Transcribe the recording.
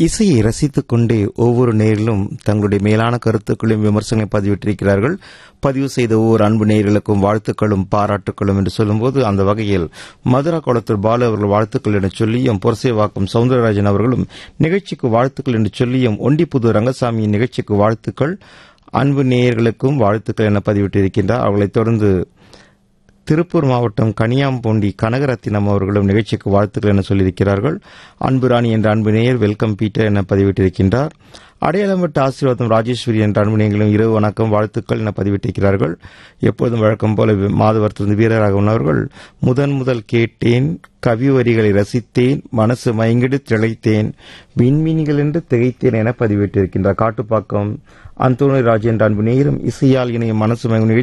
இசையை ரசித்துக் கொண்டே ஒவ்வொரு நேரிலும் தங்களுடைய மேலான கருத்துக்களையும் விமர்சனங்களை பதிவிட்டிருக்கிறார்கள் பதிவு செய்த ஒவ்வொரு அன்பு நேயர்களுக்கும் வாழ்த்துக்களும் பாராட்டுக்களும் என்று சொல்லும்போது அந்த வகையில் மதுரா குளத்தூர் பாலு அவர்கள் வாழ்த்துக்கள் என்று சொல்லியும் புரசேவாக்கம் சவுந்தரராஜன் அவர்களும் நிகழ்ச்சிக்கு வாழ்த்துக்கள் என்று சொல்லியும் ஒண்டிப்புது ரங்கசாமியின் நிகழ்ச்சிக்கு வாழ்த்துக்கள் அன்பு நேயர்களுக்கும் வாழ்த்துக்கள் என பதிவிட்டிருக்கின்றார் அவர்களைத் தொடர்ந்து திருப்பூர் மாவட்டம் கனியாம்பூண்டி கனகரத்தினம் அவர்களும் நிகழ்ச்சிக்கு வாழ்த்துக்கள் என சொல்லியிருக்கிறார்கள் அன்பு ராணி என்ற அன்பு நேயர் வெல்கம் பீட்டர் என பதிவிட்டிருக்கின்றார் அடையாளம் விட்ட ஆசீர்வாதம் ராஜேஸ்வரி என்ற அன்பு நேயர்களும் இரவு வணக்கம் வாழ்த்துக்கள் என பதிவிட்டிருக்கிறார்கள் எப்போதும் வழக்கம் போல மாதவரத்திலிருந்து வீரராகவன் அவர்கள் முதன் முதல் கேட்டேன் கவி வரிகளை ரசித்தேன் மனசு மயங்கிடு திளைத்தேன் விண்மீன்கள் என்று திகைத்தேன் என பதிவிட்டிருக்கின்றார் காட்டுப்பாக்கம் அந்தோணி ராஜ் என்ற அன்பு நேயரும் இசையால் இணையும் மனசு மயங்கும்